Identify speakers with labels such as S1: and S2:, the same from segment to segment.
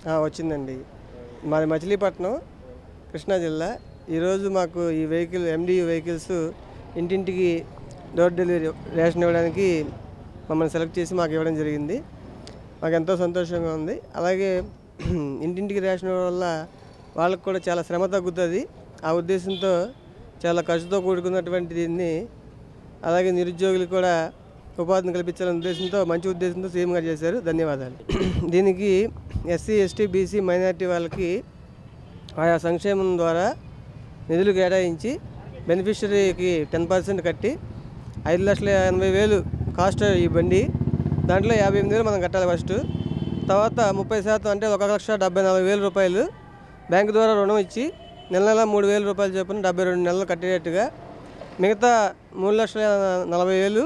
S1: ఆ, వచ్చిందండి మాది మచిలీపట్నం కృష్ణా జిల్లా ఈరోజు మాకు ఈ వెహికల్ ఎండి వెహికల్స్ ఇంటింటికి డోర్ డెలివరీ రేషన్ ఇవ్వడానికి మమ్మల్ని సెలెక్ట్ చేసి మాకు ఇవ్వడం జరిగింది మాకు ఎంతో సంతోషంగా ఉంది అలాగే ఇంటింటికి రేషన్ ఇవ్వడం వల్ల వాళ్ళకు కూడా చాలా శ్రమ తగ్గుతుంది ఆ ఉద్దేశంతో చాలా ఖర్చుతో కూడుకున్నటువంటి దీన్ని అలాగే నిరుద్యోగులకు కూడా ఉపాధిని కల్పించాలనే ఉద్దేశంతో మంచి ఉద్దేశంతో సీఎం గారు చేశారు ధన్యవాదాలు దీనికి ఎస్సీ ఎస్టీ బీసీ మైనారిటీ వాళ్ళకి ఆయా సంక్షేమం ద్వారా నిధులు కేటాయించి బెనిఫిషరీకి టెన్ పర్సెంట్ కట్టి ఐదు లక్షల ఎనభై వేలు కాస్ట్ ఈ బండి దాంట్లో యాభై ఎనిమిది వేలు మనం కట్టాలి ఫస్ట్ తర్వాత ముప్పై శాతం అంటే ఒక లక్ష డెబ్బై నాలుగు వేల రూపాయలు బ్యాంకు ద్వారా రుణం ఇచ్చి నెల నెల మూడు వేల రూపాయలు చొప్పున డెబ్బై రెండు నెలలు కట్టేటట్టుగా మిగతా మూడు లక్షల నలభై వేలు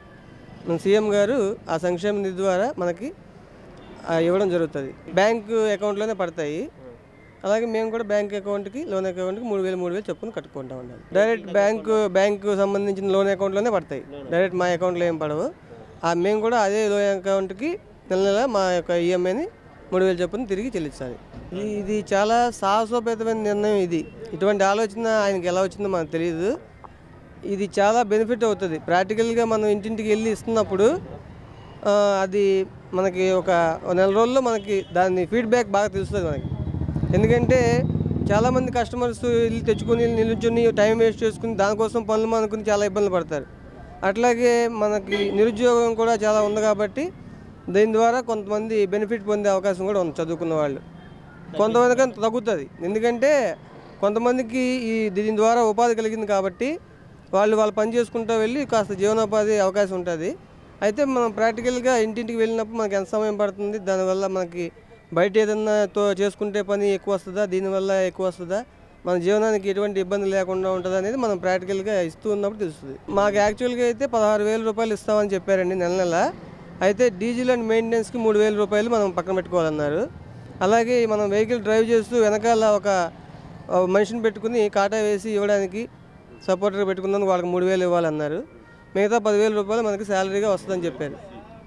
S1: మన సీఎం గారు ఆ సంక్షేమ నిధి ద్వారా మనకి ఆ, ఇవ్వడం జరుగుతుంది బ్యాంకు అకౌంట్లోనే పడతాయి అలాగే మేము కూడా బ్యాంక్ అకౌంట్కి లోన్ అకౌంట్కి మూడు వేలు మూడు వేలు చొప్పున కట్టుకుంటా ఉండాలి డైరెక్ట్ బ్యాంకు బ్యాంకు సంబంధించిన లోన్ అకౌంట్లోనే పడతాయి డైరెక్ట్ మా అకౌంట్లో ఏం పడవు ఆ మేము కూడా అదే లోన్ అకౌంట్కి నెల నెల మా యొక్క ఈఎంఐని మూడు వేలు చొప్పున తిరిగి చెల్లించాలి ఈ- ఇది చాలా సాహసోపేతమైన నిర్ణయం ఇది ఇటువంటి ఆలోచన ఆయనకి ఎలా వచ్చిందో మనకు తెలియదు ఇది చాలా బెనిఫిట్ అవుతుంది ప్రాక్టికల్గా మనం ఇంటింటికి వెళ్ళి ఇస్తున్నప్పుడు ఆ, అది మనకి ఒక ఒక నెల రోజుల్లో మనకి దాని ఫీడ్బ్యాక్ బాగా తెలుస్తుంది మనకి ఎందుకంటే చాలామంది కస్టమర్స్ వెళ్ళి తెచ్చుకొని నిలుచుని టైం వేస్ట్ చేసుకుని దానికోసం పనులు అనుకుని చాలా ఇబ్బందులు పడతారు అట్లాగే మనకి నిరుద్యోగం కూడా చాలా ఉంది కాబట్టి దీని ద్వారా కొంతమంది బెనిఫిట్ పొందే అవకాశం కూడా ఉంది చదువుకున్న వాళ్ళు కొంతమందికి తగ్గుతుంది ఎందుకంటే కొంతమందికి ఈ దీని ద్వారా ఉపాధి కలిగింది కాబట్టి వాళ్ళు వాళ్ళు పని చేసుకుంటూ వెళ్ళి కాస్త జీవనోపాధి అవకాశం ఉంటుంది అయితే మనం ప్రాక్టికల్గా ఇంటింటికి వెళ్ళినప్పుడు మనకి ఎంత సమయం పడుతుంది దానివల్ల మనకి బయట ఏదన్నా తో చేసుకుంటే పని ఎక్కువ వస్తుందా దీనివల్ల ఎక్కువ వస్తుందా మన జీవనానికి ఎటువంటి ఇబ్బంది లేకుండా ఉంటుంది అనేది మనం ప్రాక్టికల్గా ఇస్తూ ఉన్నప్పుడు తెలుస్తుంది మాకు యాక్చువల్గా అయితే పదహారు వేల రూపాయలు ఇస్తామని చెప్పారండి నెల నెల అయితే డీజిల్ అండ్ మెయింటెనెన్స్కి మూడు వేల రూపాయలు మనం పక్కన పెట్టుకోవాలన్నారు అలాగే మనం వెహికల్ డ్రైవ్ చేస్తూ వెనకాల ఒక ఒక మనిషిని పెట్టుకుని కాటా వేసి ఇవ్వడానికి సపోర్టర్గా పెట్టుకున్నందుకు వాళ్ళకి మూడు వేలు ఇవ్వాలన్నారు మిగతా పదివేల రూపాయలు మనకి శాలరీగా వస్తుందని చెప్పారు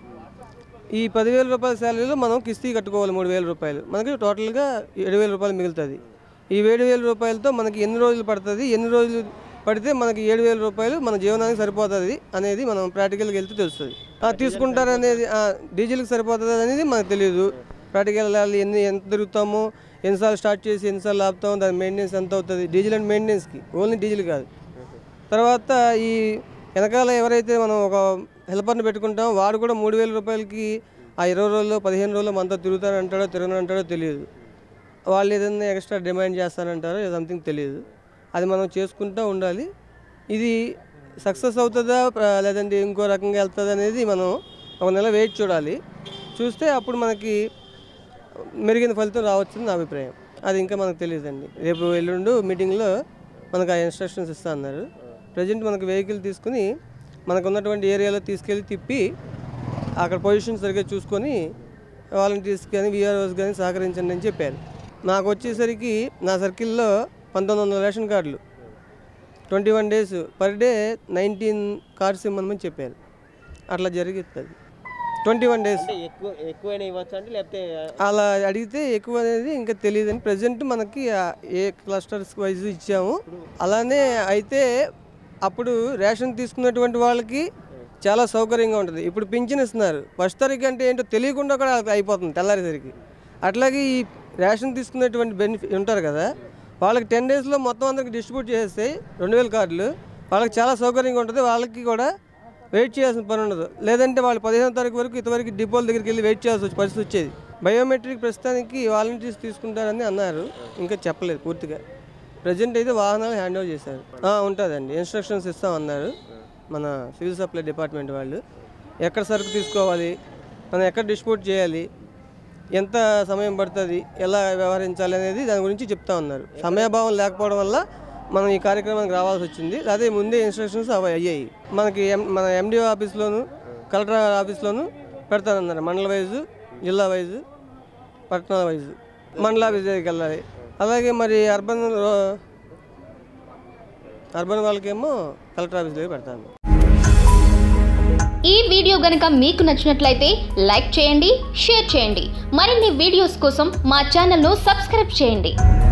S1: ఈ పదివేల రూపాయల శాలరీలో మనం కిస్తీ కట్టుకోవాలి మూడు వేల రూపాయలు మనకి టోటల్గా ఏడు వేల రూపాయలు మిగులుతుంది ఈ ఏడు వేల రూపాయలతో మనకి ఎన్ని రోజులు పడుతుంది ఎన్ని రోజులు పడితే మనకి ఏడు వేల రూపాయలు మన జీవనానికి సరిపోతుంది అనేది మనం ప్రాక్టికల్గా వెళ్తే తెలుస్తుంది ఆ, తీసుకుంటారనేది ఆ, డీజిల్కి సరిపోతుంది అనేది మనకు తెలియదు ప్రాక్టికల్ వెళ్ళాలి ఎన్ని ఎంత తిరుగుతామో ఎన్నిసార్లు స్టార్ట్ చేసి ఎన్నిసార్లు ఆపుతామో దాని మెయింటెనెన్స్ ఎంత అవుతుంది డీజిల్ అండ్ మెయింటెనెన్స్కి ఓన్లీ డీజిల్ కాదు తర్వాత ఈ వెనకాల ఎవరైతే మనం ఒక హెల్పర్ని పెట్టుకుంటామో వాడు కూడా మూడు వేల రూపాయలకి ఆ ఇరవై రోజుల్లో పదిహేను రోజుల్లో మనతో తిరుగుతానంటాడో తిరగనంటాడో తెలియదు వాళ్ళు ఏదైనా ఎక్స్ట్రా డిమాండ్ చేస్తానంటారో సంథింగ్ తెలియదు అది మనం చేసుకుంటూ ఉండాలి ఇది సక్సెస్ అవుతుందా ప్ర- లేదంటే ఇంకో రకంగా వెళ్తుందా అనేది మనం ఒక నెల వెయిట్ చూడాలి చూస్తే అప్పుడు మనకి మెరుగైన ఫలితం రావచ్చని నా అభిప్రాయం అది ఇంకా మనకు తెలియదండి రేపు ఎల్లుండు మీటింగ్లో మనకు ఆ ఇన్స్ట్రక్షన్స్ ఇస్తా అన్నారు ప్రజెంట్ మనకు వెహికల్ తీసుకుని మనకు ఉన్నటువంటి ఏరియాలో తీసుకెళ్ళి తిప్పి అక్కడ పొజిషన్ సరిగ్గా చూసుకొని వాలంటీర్స్ కానీ విఆర్ఓస్ కానీ సహకరించండి అని చెప్పారు నాకు వచ్చేసరికి నా సర్కిల్లో పంతొమ్మిది వందల రేషన్ కార్డులు twenty one days per day nineteen cards ఇమ్మని చెప్పారు అట్లా జరుగుతుంది ట్వంటీ వన్ డేస్
S2: అంటే ఎక్కువ ఎక్కువైనా ఇవ్వచ్చు అంటే లేకపోతే
S1: అలా అడిగితే ఎక్కువ అనేది ఇంకా తెలియదండి ప్రజెంట్ మనకి ఆ ఏ క్లస్టర్స్ వైజ్ ఇచ్చాము అలానే అయితే అప్పుడు రేషన్ తీసుకున్నటువంటి వాళ్ళకి చాలా సౌకర్యంగా ఉంటుంది ఇప్పుడు పింఛన్ ఇస్తున్నారు ఫస్ట్ తారీఖు అంటే ఏంటో తెలియకుండా కూడా వాళ్ళకి అయిపోతుంది తెల్లారేసరికి అట్లాగే ఈ రేషన్ తీసుకున్నటువంటి బెనిఫిట్ ఉంటారు కదా వాళ్ళకి టెన్ డేస్లో మొత్తం అందరికి డిస్ట్రిబ్యూట్ చేస్తే రెండు వేల కార్డులు వాళ్ళకి చాలా సౌకర్యంగా ఉంటుంది వాళ్ళకి కూడా వెయిట్ చేయాల్సిన పని ఉండదు లేదంటే వాళ్ళు పదిహేను తారీఖు వరకు ఇంతవరకు డిపోల దగ్గరికి వెళ్ళి వెయిట్ చేయాల్సి వచ్చే పరిస్థితి వచ్చేది బయోమెట్రిక్ ప్రస్తుతానికి వాలంటీర్స్ తీసుకుంటారని అన్నారు ఇంకా చెప్పలేదు పూర్తిగా ప్రజెంట్ అయితే వాహనాలు హ్యాండ్ ఓవర్ చేశారు ఆ, ఉంటుందండి ఇన్స్ట్రక్షన్స్ ఇస్తామన్నారు మన సివిల్ సప్లై డిపార్ట్మెంట్ వాళ్ళు ఎక్కడ సరుకు తీసుకోవాలి మనం ఎక్కడ డిస్ట్రిబ్యూట్ చేయాలి ఎంత సమయం పడుతుంది ఎలా వ్యవహరించాలి అనేది దాని గురించి చెప్తా ఉన్నారు సమయభావం లేకపోవడం వల్ల మనం ఈ కార్యక్రమానికి రావాల్సి వచ్చింది అదే ముందే ఇన్స్ట్రక్షన్స్ అవి అయ్యాయి మనకి ఎం మన ఎండిఓ ఆఫీస్లోను కలెక్టర్ ఆఫీస్లోను పెడతానన్నారు మండల వైజు జిల్లా వైజు పట్టణాల వైజు మండల ఆఫీస్ దగ్గరికి వెళ్ళాలి అలాగే మరి అర్బన్ అర్బన్ వాళ్ళకేమో కలెక్టర్ ఆఫీస్ దగ్గర పెడతాను
S3: ఈ వీడియో గనక మీకు నచ్చినట్లయితే లైక్ చేయండి షేర్ చేయండి మరిన్ని వీడియోస్ కోసం మా ఛానల్ను సబ్స్క్రైబ్ చేయండి